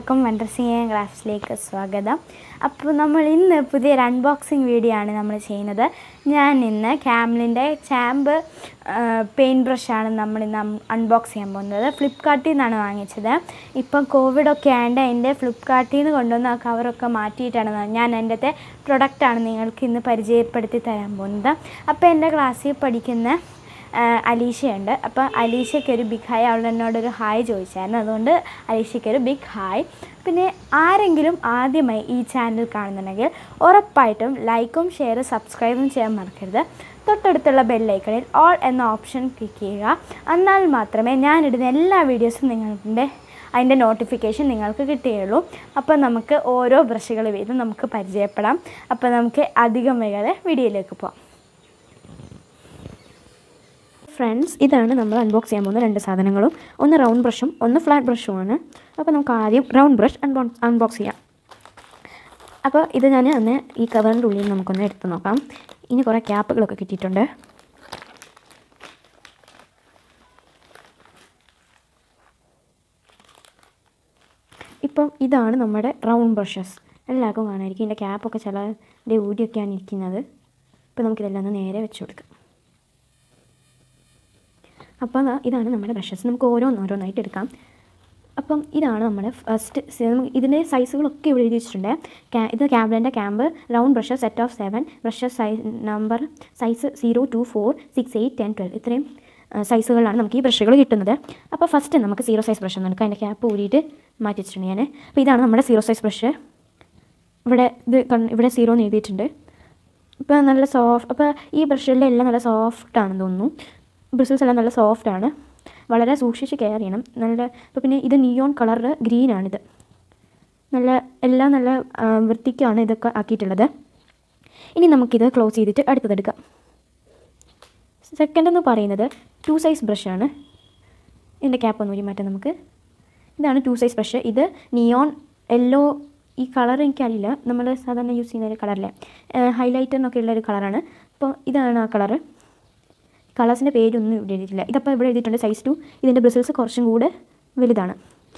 എല്ലാവർക്കും വണ്ടർസിംഗ് ക്രാഫ്റ്റ്സിലേക്ക് സ്വാഗതം അപ്പോൾ നമ്മൾ ഇന്ന് പുതിയൊരു അൺബോക്സിങ് വീഡിയോ ആണ് നമ്മൾ ചെയ്യുന്നത് ഞാൻ ഇന്ന് ക്യാമലിൻ്റെ ചാമ്പ് പെയിൻറ്റ് ബ്രഷാണ് നമ്മൾ ഇന്ന് അൺബോക്സ് ചെയ്യാൻ പോകുന്നത് ഫ്ലിപ്കാർട്ടിൽ നിന്നാണ് വാങ്ങിച്ചത് ഇപ്പം കോവിഡൊക്കെ ആയതുകൊണ്ട് എൻ്റെ ഫ്ലിപ്കാർട്ടിൽ നിന്ന് കൊണ്ടുവന്ന ആ കവറൊക്കെ മാറ്റിയിട്ടാണ് ഞാൻ എൻ്റെ പ്രൊഡക്റ്റാണ് നിങ്ങൾക്ക് ഇന്ന് പരിചയപ്പെടുത്തി തരാൻ പോകുന്നത് അപ്പോൾ എൻ്റെ ക്ലാസ്സിൽ പഠിക്കുന്ന അലീഷയുണ്ട് അപ്പോൾ അലീഷയ്ക്ക് ഒരു ബിഗ് ഹായ് അവൾ എന്നോടൊരു ഹായ് ചോദിച്ചായിരുന്നു അതുകൊണ്ട് അലീഷയ്ക്ക് ഒരു ബിഗ് ഹായ് പിന്നെ ആരെങ്കിലും ആദ്യമായി ഈ ചാനൽ കാണുന്നുണ്ടെങ്കിൽ ഉറപ്പായിട്ടും ലൈക്കും ഷെയറും സബ്സ്ക്രൈബും ചെയ്യാൻ മറക്കരുത് തൊട്ടടുത്തുള്ള ബെല്ലൈക്കണിൽ ഓൾ എന്ന ഓപ്ഷൻ ക്ലിക്ക് ചെയ്യുക എന്നാൽ മാത്രമേ ഞാനിടുന്ന എല്ലാ വീഡിയോസും നിങ്ങളുടെ അതിൻ്റെ നോട്ടിഫിക്കേഷൻ നിങ്ങൾക്ക് കിട്ടുകയുള്ളൂ അപ്പോൾ നമുക്ക് ഓരോ ബ്രഷുകൾ വീതം നമുക്ക് പരിചയപ്പെടാം അപ്പോൾ നമുക്ക് അധികം വൈകാതെ വീഡിയോയിലേക്ക് പോകാം ഫ്രണ്ട്സ് ഇതാണ് നമ്മൾ അൺബോക്സ് ചെയ്യാൻ പോകുന്ന രണ്ട് സാധനങ്ങളും ഒന്ന് റൗണ്ട് ബ്രഷും ഒന്ന് ഫ്ലാറ്റ് ബ്രഷുമാണ് അപ്പോൾ നമുക്ക് ആദ്യം റൗണ്ട് ബ്രഷ് അൺബോ അൺബോക്സ് ചെയ്യാം അപ്പോൾ ഇത് ഞാൻ ഒന്ന് ഈ കവറിൻ്റെ ഉള്ളിൽ നമുക്കൊന്ന് എടുത്ത് നോക്കാം ഇനി കുറേ ക്യാപ്പുകളൊക്കെ കിട്ടിയിട്ടുണ്ട് ഇപ്പം ഇതാണ് നമ്മുടെ റൗണ്ട് ബ്രഷസ് എല്ലാവർക്കും കാണാമായിരിക്കും ഇതിൻ്റെ ക്യാപ്പൊക്കെ ചില ഊടിയൊക്കെയാണ് ഇരിക്കുന്നത് ഇപ്പോൾ നമുക്കിതെല്ലാം ഒന്ന് നേരെ വെച്ച് കൊടുക്കാം അപ്പോൾ ഇതാണ് നമ്മുടെ ബ്രഷസ് നമുക്ക് ഓരോന്നോരോന്നായിട്ട് എടുക്കാം അപ്പം ഇതാണ് നമ്മുടെ ഫസ്റ്റ് ഇതിൻ്റെ സൈസുകളൊക്കെ ഇവിടെ എഴുതി വെച്ചിട്ടുണ്ട് ഇത് ക്യാബിൻ്റെ camp round brushes set of seven brushes size number size zero two four six eight ten twelve ഇത്രയും സൈസുകളാണ് നമുക്ക് ഈ ബ്രഷുകൾ കിട്ടുന്നത് അപ്പോൾ ഫസ്റ്റ് നമുക്ക് സീറോ സൈസ് ബ്രഷ് ഒന്ന് എടുക്കാം അതിൻ്റെ ക്യാപ്പ് ഊരിയിട്ട് മാറ്റി വെച്ചിട്ടുണ്ട് ഞാൻ അപ്പോൾ ഇതാണ് നമ്മുടെ സീറോ സൈസ് ബ്രഷ് ഇവിടെ ഇത് ഇവിടെ സീറോ എന്ന് എഴുതിയിട്ടുണ്ട് ഇപ്പോൾ നല്ല സോഫ്റ്റ് അപ്പോൾ ഈ ബ്രഷുകളിലെല്ലാം നല്ല സോഫ്റ്റ് ആണെന്ന് തോന്നുന്നു ബ്രിസിൽസ് എല്ലാം നല്ല സോഫ്റ്റ് ആണ് വളരെ സൂക്ഷിച്ച് കെയർ ചെയ്യണം നല്ല ഇപ്പോൾ പിന്നെ ഇത് നിയോൺ കളർ ഗ്രീനാണിത് നല്ല എല്ലാം നല്ല വൃത്തിക്കാണ് ഇതൊക്കെ ആക്കിയിട്ടുള്ളത് ഇനി നമുക്കിത് ക്ലോസ് ചെയ്തിട്ട് അടുത്തതെടുക്കാം സെക്കൻഡ് എന്ന് പറയുന്നത് ടു സൈസ് ബ്രഷാണ് ഇതിൻ്റെ ക്യാപ്പ് ഒന്ന് ഊരി മാറ്റാം നമുക്ക് ഇതാണ് ടു സൈസ് ബ്രഷ് ഇത് നിയോൺ യെല്ലോ ഈ കളർ എനിക്കറിയില്ല നമ്മൾ സാധാരണ യൂസ് ചെയ്യുന്ന ഒരു കളറല്ലേ ഹൈലൈറ്ററിനൊക്കെ ഉള്ള ഒരു കളറാണ് അപ്പോൾ ഇതാണ് ആ കളറ് കളേഴ്സിൻ്റെ പേരൊന്നും ഇവിടെ എഴുതിയിട്ടില്ല ഇതപ്പോൾ ഇവിടെ എഴുതിയിട്ടുണ്ട് സൈസ് ടു ഇതിൻ്റെ ബ്രിസിൽസ് കുറച്ചും കൂടെ വലുതാണ്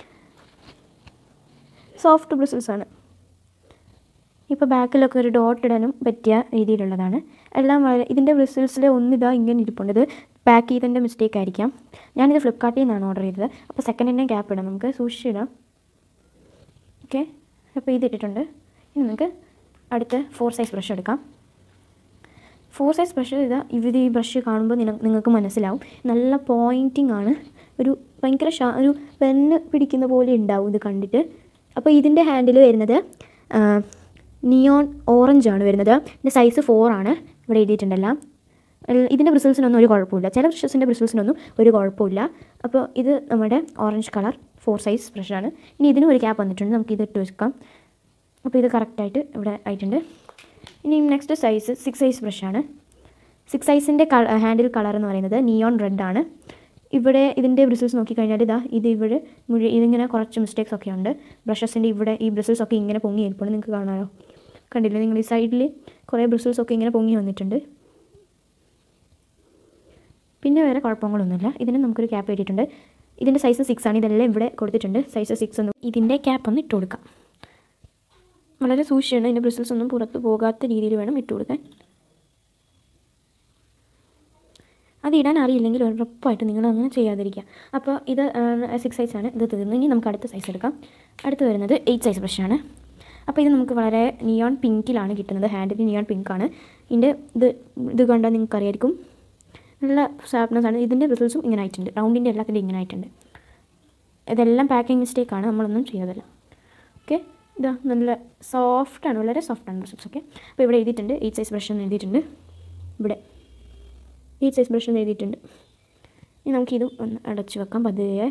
സോഫ്റ്റ് ബ്രിസിൽസ് ആണ് ഇപ്പോൾ ബാക്കിലൊക്കെ ഒരു ഡോട്ട് ഇടാനും പറ്റിയ രീതിയിലുള്ളതാണ് എല്ലാം വളരെ ഇതിൻ്റെ ബ്രിസിൽസിൽ ഒന്നിതാ ഇങ്ങനെ ഇരിപ്പുണ്ട് ഇത് പാക്ക് ചെയ്തതിൻ്റെ മിസ്റ്റേക്ക് ആയിരിക്കാം ഞാനിത് ഫ്ലിപ്കാർട്ടിൽ നിന്നാണ് ഓർഡർ ചെയ്തത് അപ്പോൾ സെക്കൻഡ് ഹാൻഡ് ക്യാപ്പ് ഇടാം നമുക്ക് സൂക്ഷിച്ചിടാം ഓക്കെ അപ്പോൾ ഇതിട്ടിട്ടുണ്ട് ഇനി നമുക്ക് അടുത്ത ഫോർ സൈസ് ബ്രഷ് എടുക്കാം ഫോർ സൈസ് ബ്രഷ് ഇതാ ഇത് ഈ ബ്രഷ് കാണുമ്പോൾ നിങ്ങൾക്ക് മനസ്സിലാവും നല്ല പോയിൻറ്റിങ് ആണ് ഒരു ഭയങ്കര ഷാ ഒരു പെണ്ണ് പിടിക്കുന്ന പോലെ ഉണ്ടാവും ഇത് കണ്ടിട്ട് അപ്പോൾ ഇതിൻ്റെ ഹാൻഡിൽ വരുന്നത് നിയോൺ ഓറഞ്ച് ആണ് വരുന്നത് ഇതിൻ്റെ സൈസ് ഫോർ ആണ് ഇവിടെ എഴുതിയിട്ടുണ്ടല്ലോ ഇതിൻ്റെ ബ്രിസിൽസിനൊന്നും ഒരു കുഴപ്പമില്ല ചില ബ്രഷസിൻ്റെ ബ്രിസിൽസിനൊന്നും ഒരു കുഴപ്പമില്ല അപ്പോൾ ഇത് നമ്മുടെ ഓറഞ്ച് കളർ ഫോർ സൈസ് ബ്രഷാണ് ഇനി ഇതിനും ഒരു ക്യാപ്പ് വന്നിട്ടുണ്ട് നമുക്ക് ഇത് ഇട്ട് വെക്കാം അപ്പോൾ ഇത് കറക്റ്റായിട്ട് ഇവിടെ ആയിട്ടുണ്ട് ഇനി നെക്സ്റ്റ് സൈസ് സിക്സ് സൈസ് ബ്രഷാണ് സിക്സ് സൈസിൻ്റെ കള ഹാൻഡിൽ കളർ എന്ന് പറയുന്നത് നിയോൺ റെഡ് ആണ് ഇവിടെ ഇതിൻ്റെ ബ്രിസിൽസ് നോക്കിക്കഴിഞ്ഞാൽ ഇതാ ഇത് ഇവിടെ മുഴ ഇതിങ്ങനെ കുറച്ച് മിസ്റ്റേക്സ് ഒക്കെ ഉണ്ട് ബ്രഷസിൻ്റെ ഇവിടെ ഈ ബ്രിസിൽസ് ഒക്കെ ഇങ്ങനെ പൊങ്ങി ഇരിപ്പുണ്ട് നിങ്ങൾക്ക് കാണാമോ കണ്ടില്ലേ നിങ്ങൾ ഈ സൈഡിൽ കുറേ ബ്രിസിൽസ് ഒക്കെ ഇങ്ങനെ പൊങ്ങി വന്നിട്ടുണ്ട് പിന്നെ വേറെ കുഴപ്പങ്ങളൊന്നുമില്ല ഇതിന് നമുക്കൊരു ക്യാപ്പ് ഇട്ടിട്ടുണ്ട് ഇതിൻ്റെ സൈസ് സിക്സ് ആണ് ഇതെല്ലാം ഇവിടെ കൊടുത്തിട്ടുണ്ട് സൈസ് സിക്സ് ഒന്ന് ഇതിൻ്റെ ക്യാപ്പ് ഒന്ന് ഇട്ട് കൊടുക്കാം വളരെ സൂക്ഷിച്ചാണ് അതിൻ്റെ ബ്രിസിൽസ് ഒന്നും പുറത്ത് പോകാത്ത രീതിയിൽ വേണം ഇട്ട് കൊടുക്കാൻ അത് ഇടാൻ അറിയില്ലെങ്കിൽ ഉറപ്പായിട്ട് നിങ്ങൾ അങ്ങനെ ചെയ്യാതിരിക്കുക അപ്പോൾ ഇത് സിക്സ് സൈസ് ആണ് ഇത് തീർന്നു ഇനി നമുക്ക് അടുത്ത സൈസ് എടുക്കാം അടുത്ത് വരുന്നത് എയ്റ്റ് സൈസ് ബ്രഷാണ് അപ്പോൾ ഇത് നമുക്ക് വളരെ നിയോൺ പിങ്കിലാണ് കിട്ടുന്നത് ഹാൻഡിൽ നിയോൺ പിങ്കാണ് ഇതിൻ്റെ ഇത് ഇത് കണ്ടാൽ നിങ്ങൾക്ക് അറിയായിരിക്കും നല്ല ഷാർപ്നെസ് ആണ് ഇതിൻ്റെ ബ്രിസിൽസും ഇങ്ങനെ ആയിട്ടുണ്ട് റൗണ്ടിൻ്റെ എല്ലാത്തിൻ്റെ ഇങ്ങനെ ആയിട്ടുണ്ട് ഇതെല്ലാം പാക്കിംഗ് മിസ്റ്റേക്കാണ് നമ്മളൊന്നും ചെയ്യാതില്ല ഓക്കെ ഇതാ നല്ല സോഫ്റ്റാണ് വളരെ സോഫ്റ്റാണ് ബ്രഷസ് ഒക്കെ അപ്പോൾ ഇവിടെ എഴുതിയിട്ടുണ്ട് എയ്റ്റ് സൈസ് ബ്രഷ് എന്ന് എഴുതിയിട്ടുണ്ട് ഇവിടെ എയ്റ്റ് സൈസ് ബ്രഷ് എന്ന് എഴുതിയിട്ടുണ്ട് ഇനി നമുക്കിതും ഒന്ന് അടച്ചു വെക്കാം പതിയെ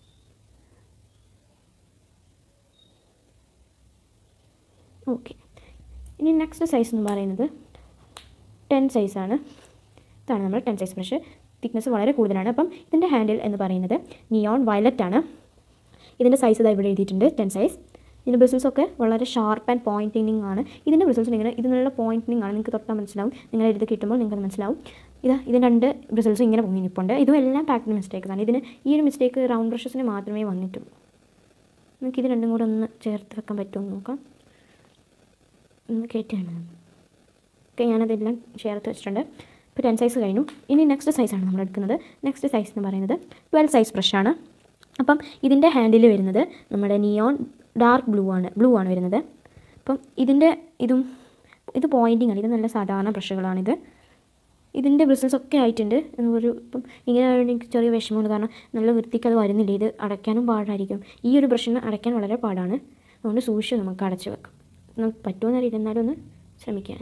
ഓക്കെ ഇനി നെക്സ്റ്റ് സൈസ് എന്ന് പറയുന്നത് ടെൻ സൈസാണ് ഇതാണ് നമ്മൾ ടെൻ സൈസ് ബ്രഷ് തിക്നെസ് വളരെ കൂടുതലാണ് അപ്പം ഇതിൻ്റെ ഹാൻഡിൽ എന്ന് പറയുന്നത് നിയോൺ വയലറ്റ് ആണ് ഇതിൻ്റെ സൈസ് ഇതാ ഇവിടെ എഴുതിയിട്ടുണ്ട് ടെൻ സൈസ് ഇതിൻ്റെ ബ്രിസിൽസ് ഒക്കെ വളരെ ഷാർപ്പ് ആൻഡ് പോയിൻറ്റിങ് ആണ് ഇതിൻ്റെ ബ്രിസിൽസ് ഇങ്ങനെ ഇതിനുള്ള പോയിൻറ്റിങ് ആണ് നിങ്ങൾക്ക് തൊട്ടാൽ മനസ്സിലാവും നിങ്ങൾ ഇത് കിട്ടുമ്പോൾ നിങ്ങൾക്ക് മനസ്സിലാവും ഇതാ ഇതിന് രണ്ട് ബ്രിസിൽസ് ഇങ്ങനെ പൊങ്ങി നിൽപ്പുണ്ട് ഇതും എല്ലാം പാക്കിംഗ് മിസ്റ്റേക്ക് ആണ് ഇതിന് ഈ ഒരു മിസ്റ്റേക്ക് റൗണ്ട് ബ്രഷസിന് മാത്രമേ വന്നിട്ടുള്ളൂ നമുക്ക് ഇത് രണ്ടും കൂടെ ഒന്ന് ചേർത്ത് വെക്കാൻ പറ്റുമോ നോക്കാം ഒന്ന് കയറ്റിയാണ് ഓക്കെ ഞാനതെല്ലാം ചേർത്ത് വെച്ചിട്ടുണ്ട് ഇപ്പോൾ ടെൻ സൈസ് കഴിഞ്ഞു ഇനി നെക്സ്റ്റ് സൈസാണ് നമ്മൾ എടുക്കുന്നത് നെക്സ്റ്റ് സൈസ് എന്ന് പറയുന്നത് ട്വൽവ് സൈസ് ബ്രഷാണ് അപ്പം ഇതിൻ്റെ ഹാൻഡിൽ വരുന്നത് നമ്മുടെ നിയോൺ ഡാർക്ക് ബ്ലൂ ആണ് ബ്ലൂ ആണ് വരുന്നത് അപ്പം ഇതിൻ്റെ ഇതും ഇത് പോയിൻറ്റിങ് ആണ് ഇത് നല്ല സാധാരണ ബ്രഷുകളാണിത് ഇതിൻ്റെ ബ്രിസിൽസ് ഒക്കെ ആയിട്ടുണ്ട് ഒരു ഇപ്പം ഇങ്ങനെ ആയതുകൊണ്ട് എനിക്ക് ചെറിയ വിഷമമുണ്ട് കാരണം നല്ല വൃത്തിക്ക് അത് വരുന്നില്ല ഇത് അടയ്ക്കാനും പാടായിരിക്കും ഈ ഒരു ബ്രഷിന് അടയ്ക്കാൻ വളരെ പാടാണ് അതുകൊണ്ട് സൂക്ഷിച്ച് നമുക്ക് അടച്ച് വെക്കാം നമുക്ക് പറ്റുമെന്ന് അറിയില്ല എന്നാലും ഒന്ന് ശ്രമിക്കാൻ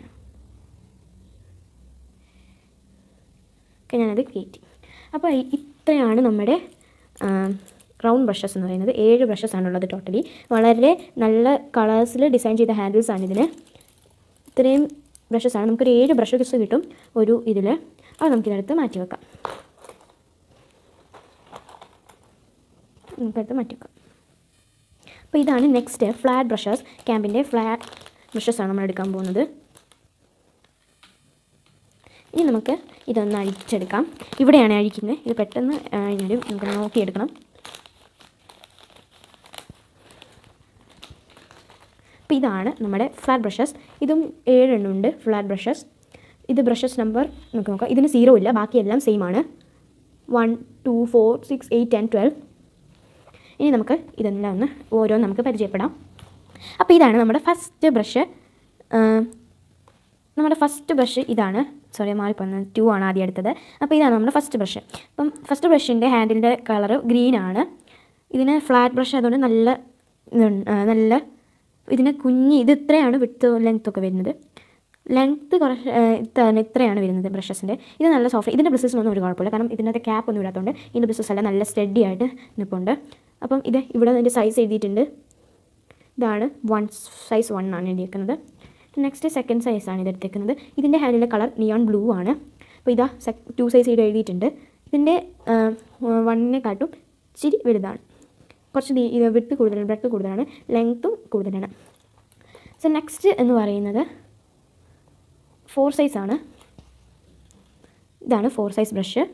ഒക്കെ ഞാനത് കയറ്റി അപ്പോൾ ഈ- ഇത്രയാണ് നമ്മുടെ റൗണ്ട് ബ്രഷസ് എന്ന് പറയുന്നത് ഏഴ് ബ്രഷസ് ആണുള്ളത് ടോട്ടലി വളരെ നല്ല കളേഴ്സിൽ ഡിസൈൻ ചെയ്ത ഹാൻഡിൽസ് ആണ് ഇതിന് ഇത്രയും ബ്രഷസ് ആണ് നമുക്കൊരു ഏഴ് ബ്രഷസ് കിട്ടും ഒരു ഇതിൽ അത് നമുക്കിതെടുത്ത് മാറ്റി വെക്കാം നമുക്കടുത്ത് മാറ്റി വെക്കാം അപ്പോൾ ഇതാണ് നെക്സ്റ്റ് ഫ്ലാറ്റ് ബ്രഷസ് ക്യാമ്പിൻ്റെ ഫ്ലാറ്റ് ബ്രഷസ് ആണ് നമ്മൾ എടുക്കാൻ പോകുന്നത് ഇനി നമുക്ക് ഇതൊന്ന് അഴിച്ചെടുക്കാം ഇവിടെയാണ് അഴിക്കുന്നത് ഇത് പെട്ടെന്ന് അഴിഞ്ഞാലും നമുക്ക് നോക്കിയെടുക്കണം അപ്പോൾ ഇതാണ് നമ്മുടെ ഫ്ലാറ്റ് ബ്രഷസ് ഇതും ഏഴെണ്ണം ഉണ്ട് ഫ്ലാറ്റ് ബ്രഷസ് ഇത് ബ്രഷസ് നമ്പർ നമുക്ക് നോക്കാം ഇതിന് സീറോ ഇല്ല ബാക്കിയെല്ലാം സെയിം ആണ് one two four six eight ten twelve ഇനി നമുക്ക് ഇതെല്ലാം ഒന്ന് ഓരോന്ന് നമുക്ക് പരിചയപ്പെടാം അപ്പോൾ ഇതാണ് നമ്മുടെ ഫസ്റ്റ് ബ്രഷ് നമ്മുടെ ഫസ്റ്റ് ബ്രഷ് ഇതാണ് സോറി മാറിപ്പോകുന്നത് ടു ആണ് ആദ്യം എടുത്തത് അപ്പോൾ ഇതാണ് നമ്മുടെ ഫസ്റ്റ് ബ്രഷ് അപ്പം ഫസ്റ്റ് ബ്രഷിൻ്റെ ഹാൻഡിലിൻ്റെ കളറ് ഗ്രീൻ ആണ് ഇതിന് ഫ്ലാറ്റ് ബ്രഷ് അതുകൊണ്ട് നല്ല ഇതുണ്ട്, ആ, നല്ല ഇതിന് കുഞ്ഞ് ഇത് ഇത്രയാണ് വിട്ട് ലെങ്ത് ഒക്കെ വരുന്നത് ലെങ്ത്ത് കുറച്ച് ആ, ഇത്ര- ഇത്രയാണ് വരുന്നത് ബ്രഷസിൻ്റെ ഇത് നല്ല സോഫ്റ്റ് ഇതിൻ്റെ ബ്രഷസിനൊന്നും ഒരു കുഴപ്പമില്ല കാരണം ഇതിനകത്ത് ക്യാപ്പ് ഒന്നും ഇടാത്തതുകൊണ്ട് ഇതിൻ്റെ ബ്രഷസ് എല്ലാം നല്ല സ്റ്റഡി ആയിട്ട് നിൽപ്പുണ്ട് അപ്പം ഇത് ഇവിടെ അതിൻ്റെ സൈസ് എഴുതിയിട്ടുണ്ട് ഇതാണ് വൺ സൈസ് വൺ ആണ് എഴുതിയിരിക്കുന്നത് നെക്സ്റ്റ് സെക്കൻഡ് സൈസ് ആണ് ഇത് എടുത്തേക്കുന്നത് ഇതിൻ്റെ ഹാൻഡിലെ കളർ നിയോൺ ബ്ലൂ ആണ് അപ്പോൾ ഇതാ ടു സൈസ് ഇവിടെ എഴുതിയിട്ടുണ്ട് ഇതിൻ്റെ വണ്ണിനെക്കാട്ടും ഇച്ചിരി വലുതാണ് കുറച്ച് നീ- ഇത് വിട്ട് കൂടുതലാണ് ബ്രെഡ് കൂടുതലാണ് ലെങ്ത്തും കൂടുതലാണ് സോ നെക്സ്റ്റ് എന്ന് പറയുന്നത് ഫോർ സൈസ് ആണ് ഇതാണ് ഫോർ സൈസ് ബ്രഷ്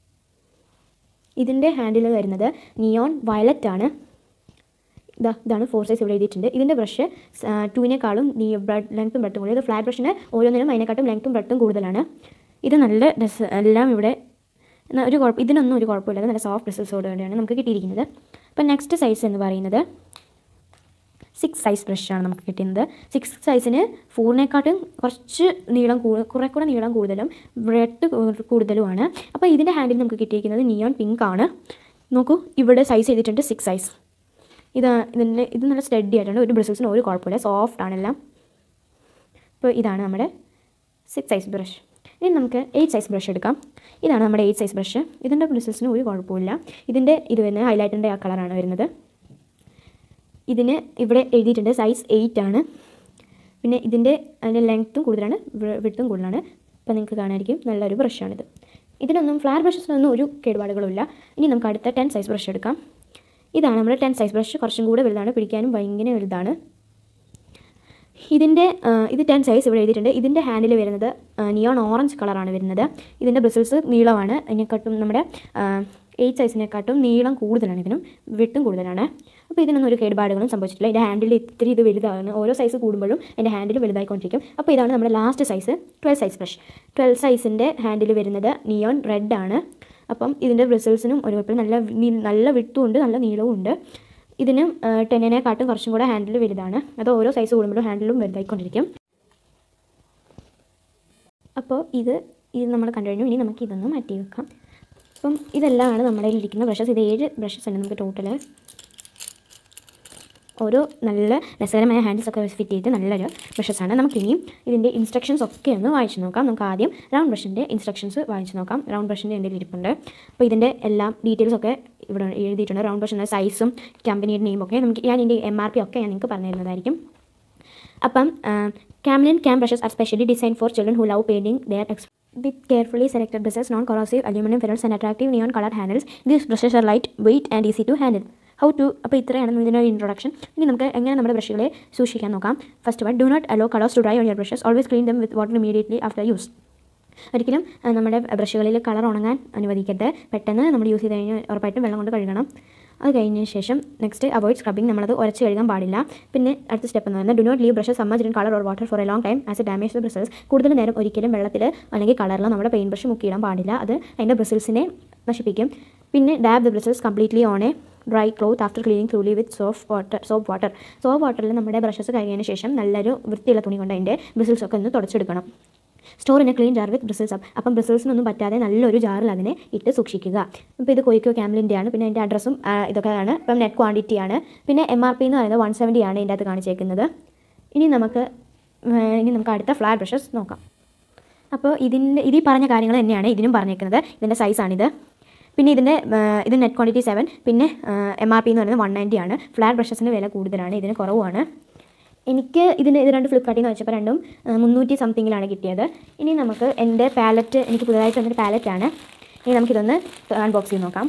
ഇതിൻ്റെ ഹാൻഡിൽ വരുന്നത് നിയോൺ വയലറ്റ് ആണ് ഇതാ ഇതാണ് ഫോർ സൈസ് ഇവിടെ എഴുതിയിട്ടുണ്ട് ഇതിൻ്റെ ബ്രഷ് ടൂവിനേക്കാളും നീ ബ്രെഡ് ലെങ്ത്തും ബ്രെഡും കൂടുതൽ ഇത് ഫ്ലാറ്റ് ബ്രഷിന് ഓരോന്നിനും അതിനെക്കാട്ടും ലെങ്ത്തും ബ്രെഡും കൂടുതലാണ് ഇത് നല്ല ഡ്രസ് എല്ലാം ഇവിടെ എന്നാ ഒരു കുഴപ്പം ഇതിനൊന്നും ഒരു കുഴപ്പമില്ലാതെ നല്ല സോഫ്റ്റ് ബ്രിസിൽസോടുകൂടിയാണ് നമുക്ക് കിട്ടിയിരിക്കുന്നത് അപ്പം നെക്സ്റ്റ് സൈസ് എന്ന് പറയുന്നത് സിക്സ് സൈസ് ബ്രഷാണ് നമുക്ക് കിട്ടുന്നത് സിക്സ് സൈസിന് ഫോറിനെക്കാട്ടും കുറച്ച് നീളം കൂ- കുറെ കൂടെ നീളം കൂടുതലും ബ്രെഡ് കൂടുതലുമാണ് അപ്പോൾ ഇതിൻ്റെ ഹാൻഡിൽ നമുക്ക് കിട്ടിയിരിക്കുന്നത് നിയോൺ പിങ്ക് ആണ് നോക്കൂ ഇവിടെ സൈസ് ചെയ്തിട്ടുണ്ട് സിക്സ് സൈസ് ഇത് ഇതിൻ്റെ ഇത് നല്ല സ്റ്റഡി ആയിട്ടുണ്ട് ഒരു ബ്രിസിൽസിന് ഒരു കുഴപ്പമില്ല സോഫ്റ്റ് ആണെല്ലാം ഇപ്പോൾ ഇതാണ് നമ്മുടെ സിക്സ് സൈസ് ബ്രഷ് ഇനി നമുക്ക് എയ്റ്റ് സൈസ് ബ്രഷ് എടുക്കാം ഇതാണ് നമ്മുടെ എയ്റ്റ് സൈസ് ബ്രഷ് ഇതിൻ്റെ ബ്രിസിൽസിന് ഒരു കുഴപ്പമില്ല ഇതിൻ്റെ ഇത് വരുന്നത് ഹൈലൈറ്റിൻ്റെ ആ കളറാണ് വരുന്നത് ഇതിന് ഇവിടെ എഴുതിയിട്ടുണ്ട് സൈസ് എയ്റ്റ് ആണ് പിന്നെ ഇതിൻ്റെ അതിൻ്റെ ലെങ്ത്തും കൂടുതലാണ് വിട്ടും കൂടുതലാണ് അപ്പോൾ നിങ്ങൾക്ക് കാണാമായിരിക്കും നല്ലൊരു ബ്രഷാണിത് ഇതിനൊന്നും ഫ്ലാറ്റ് ബ്രഷസിനൊന്നും ഒരു കേടുപാടുകളുമില്ല ഇനി നമുക്ക് അടുത്ത ടെൻ സൈസ് ബ്രഷ് എടുക്കാം ഇതാണ് നമ്മുടെ ടെൻ സൈസ് ബ്രഷ് കുറച്ചും കൂടെ വലുതാണ് പിടിക്കാനും ഭയങ്കര വലുതാണ് ഇതിൻ്റെ ആ, ഇത് ടെൻ സൈസ് ഇവിടെ എഴുതിയിട്ടുണ്ട് ഇതിൻ്റെ ഹാൻഡിൽ വരുന്നത് നിയോൺ ഓറഞ്ച് കളറാണ് വരുന്നത് ഇതിൻ്റെ ബ്രിസിൽസ് നീളമാണ് അതിനെക്കാട്ടും നമ്മുടെ എയ്റ്റ് സൈസിനെക്കാട്ടും നീളം കൂടുതലാണ് ഇതിനും വെട്ടും കൂടുതലാണ് അപ്പോൾ ഇതിനൊന്നും ഒരു കേടുപാടുകളും സംഭവിച്ചിട്ടില്ല ഇതിൻ്റെ ഹാൻഡിൽ ഇത്തിരി ഇത് വലുതാണ് ഓരോ സൈസ് കൂടുമ്പോഴും എൻ്റെ ഹാൻഡിൽ വലുതായിക്കൊണ്ടിരിക്കും അപ്പോൾ ഇതാണ് നമ്മുടെ last size twelve size brush twelve സൈസിൻ്റെ ഹാൻഡിൽ വരുന്നത് നിയോൺ റെഡ് ആണ് അപ്പം ഇതിൻ്റെ ബ്രിസിൽസിനും ഒരു കുഴപ്പമില്ല നല്ല നീ- നല്ല വിട്ടും ഉണ്ട് നല്ല നീളവും ഉണ്ട് ഇതിനും ടെന്നിനെക്കാട്ടും കുറച്ചും കൂടെ ഹാൻഡിൽ വലുതാണ് അത് ഓരോ സൈസ് കൂടുമ്പോഴും ഹാൻഡിലും വലുതായിക്കൊണ്ടിരിക്കും അപ്പോൾ ഇത് ഇത് നമ്മൾ കണ്ടു കഴിഞ്ഞു ഇനി നമുക്ക് ഇതൊന്ന് മാറ്റി വെക്കാം അപ്പം ഇതെല്ലാമാണ് നമ്മുടെ കയ്യിൽ ഇരിക്കുന്ന ബ്രഷസ് ഇത് ഏഴ് ബ്രഷസ് ഉണ്ട് നമുക്ക് ടോട്ടൽ ഓരോ നല്ല രസകരമായ ഹാൻഡിൽസ് ഒക്കെ ഫിറ്റ് ചെയ്ത് നല്ലൊരു ബ്രഷസാണ് നമുക്കിനിയും ഇതിൻ്റെ ഇൻസ്ട്രക്ഷൻസ് ഒക്കെ ഒന്ന് വായിച്ച് നോക്കാം നമുക്ക് ആദ്യം റൗണ്ട് ബ്രഷിൻ്റെ ഇൻസ്ട്രക്ഷൻസ് വായിച്ച് നോക്കാം റൗണ്ട് ബ്രഷിൻ്റെ എൻ്റെ ഇരിപ്പുണ്ട് അപ്പോൾ ഇതിൻ്റെ എല്ലാ ഡീറ്റെയിൽസ് ഒക്കെ ഇവിടെ എഴുതിയിട്ടുണ്ട് റൗണ്ട് ബ്രഷിൻ്റെ സൈസും കമ്പനിയുടെ നെയിം ഒക്കെ നമുക്ക് ഞാൻ ഇതിൻ്റെ എം ആർ പി ഒക്കെ ഞാൻ നിങ്ങൾക്ക് പറഞ്ഞു തരുന്നതായിരിക്കും അപ്പം Camlin cam brushes are specially design for children who love painting there ex with carefully selected brushes non corrosive aluminium ferrules and attractive neon colour handles these brushes are light weight and easy to handle how to അപ്പോൾ ഇത്രയാണ് ഇതിനൊരു introduction ഇനി നമുക്ക് എങ്ങനെ നമ്മുടെ ബ്രഷുകളെ സൂക്ഷിക്കാൻ നോക്കാം first one do not allow colours to dry on your brushes always clean them with water immediately after use ഒരിക്കലും ആ, നമ്മുടെ ബ്രഷുകളിൽ കളർ ഉണങ്ങാൻ അനുവദിക്കരുത് പെട്ടെന്ന് നമ്മൾ യൂസ് ചെയ്ത് കഴിഞ്ഞാൽ ഉറപ്പായിട്ടും വെള്ളം കൊണ്ട് കഴുകണം അത് കഴിഞ്ഞതിന് ശേഷം നെക്സ്റ്റ് അവോയ്ഡ് സ്ക്രബിങ് നമ്മളത് ഉരച്ച് കഴുകാൻ പാടില്ല പിന്നെ അടുത്ത സ്റ്റെപ്പ് എന്ന് പറയുന്നത് do not leave brushes summer in colour or water for a long time as a damage the bristles കൂടുതൽ നേരം ഒരിക്കലും വെള്ളത്തിൽ അല്ലെങ്കിൽ കളറിലോ നമ്മുടെ പെയിൻ ബ്രഷ് മുക്കിയിടാൻ പാടില്ല അത് അതിൻ്റെ ബ്രിസൽസിനെ നശിപ്പിക്കും പിന്നെ dab the bristles completely on a dry cloth after cleaning thoroughly with soap water soap water സോപ്പ് വാട്ടറിൽ നമ്മുടെ ബ്രഷസ് കഴുകിയതിന് ശേഷം നല്ലൊരു വൃത്തിയുള്ള തുണി കൊണ്ട് അതിൻ്റെ ബ്രിസൽസ് ഒക്കെ ഒന്ന് തുടച്ചെടുക്കണം store in a clean jar with bristles up അപ്പം ബ്രിസൽസിനൊന്നും പറ്റാതെ നല്ലൊരു ജാറിൽ അതിനെ ഇട്ട് സൂക്ഷിക്കുക അപ്പോൾ ഇത് കൊയ്ക്കോ ക്യാമ്പിലിൻ്റെ ആണ് പിന്നെ അതിൻ്റെ അഡ്രസ്സും ഇതൊക്കെയാണ് ഇപ്പം നെറ്റ് ക്വാണ്ടിറ്റി ആണ് പിന്നെ എം ആർ പി എന്ന് പറയുന്നത് വൺ സെവൻറ്റി ആണ് ഇതിൻ്റെ അകത്ത് കാണിച്ചേക്കുന്നത് ഇനി നമുക്ക് ഉം, ഇനി നമുക്ക് അടുത്ത ഫ്ലാറ്റ് ബ്രഷസ് നോക്കാം അപ്പോൾ ഇതിൻ്റെ ഇതിൽ പറഞ്ഞ കാര്യങ്ങൾ തന്നെയാണ് ഇതിനും പറഞ്ഞേക്കുന്നത് ഇതിൻ്റെ സൈസാണിത് പിന്നെ ഇതിൻ്റെ ഇത് നെറ്റ് ക്വാണ്ടിറ്റി സെവൻ പിന്നെ എം ആർ പി എന്ന് പറയുന്നത് വൺ നയൻറ്റി ആണ് ഫ്ലാറ്റ് ബ്രഷസിന് വില കൂടുതലാണ് ഇതിന് കുറവാണ് എനിക്ക് ഇതിന് ഇത് രണ്ട് ഫ്ലിപ്കാർട്ടിൽ നിന്ന് വെച്ചപ്പോൾ രണ്ടും ആ, മുന്നൂറ്റി സംതിങ്ങിലാണ് കിട്ടിയത് ഇനി നമുക്ക് എൻ്റെ പാലറ്റ് എനിക്ക് പുതുതായിട്ട് വന്നൊരു പാലറ്റാണ് ഇനി നമുക്കിതൊന്ന് അൺബോക്സ് ചെയ്ത് നോക്കാം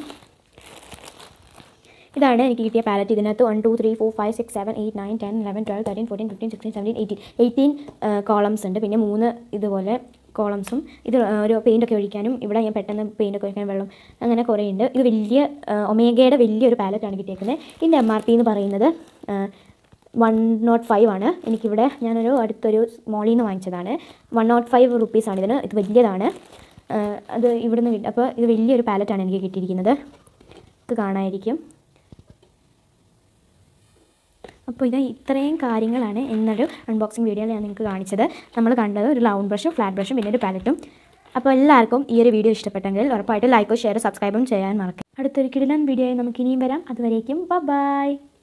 ഇതാണ് എനിക്ക് കിട്ടിയ പാലറ്റ് ഇതിനകത്ത് one two three four five six seven eight nine ten eleven twelve thirteen fourteen fifteen sixteen seventeen eighteen eighteen columns ഉണ്ട് പിന്നെ മൂന്ന് ഇതുപോലെ കോളംസും ഇത് ആ, ഒരു പെയിൻ്റ് ഒക്കെ ഒഴിക്കാനും ഇവിടെ ഞാൻ പെട്ടെന്ന് പെയിൻ്റ് ഒക്കെ ഒഴിക്കാൻ വെള്ളം അങ്ങനെ കുറേ ഉണ്ട് ഇത് വലിയ ആ, ഒമേഗയുടെ വലിയൊരു പാലറ്റാണ് കിട്ടിയേക്കുന്നത് ഇതിൻ്റെ എം ആർ പി എന്ന് പറയുന്നത് വൺ നോട്ട് ഫൈവ് ആണ് എനിക്കിവിടെ ഞാനൊരു അടുത്തൊരു മോളിൽ നിന്ന് വാങ്ങിച്ചതാണ് വൺ നോട്ട് ഫൈവ് റുപ്പീസാണ് ഇതിന് ഇത് വലിയതാണ് ആ, അത് ഇവിടുന്ന് കിട്ടി അപ്പോൾ ഇത് വലിയൊരു പാലറ്റാണ് എനിക്ക് കിട്ടിയിരിക്കുന്നത് ഇത് കാണാമായിരിക്കും അപ്പോൾ ഇത് ഇത്രയും കാര്യങ്ങളാണ് എന്നൊരു അൺബോക്സിങ് വീഡിയോയിൽ ഞാൻ നിങ്ങൾക്ക് കാണിച്ചത് നമ്മൾ കണ്ടത് ഒരു ലൗണ്ട് ബ്രഷും ഫ്ലാറ്റ് ബ്രഷും പിന്നെ ഒരു പാലറ്റും അപ്പോൾ എല്ലാവർക്കും ഈ ഒരു വീഡിയോ ഇഷ്ടപ്പെട്ടെങ്കിൽ ഉറപ്പായിട്ട് ലൈക്കോ ഷെയർ സബ്സ്ക്രൈബും ചെയ്യാൻ മറക്കാം അടുത്തൊരു കിടിലൻ വീഡിയോയിൽ നമുക്ക് ഇനിയും വരാം അതുവരേക്കും ബൈ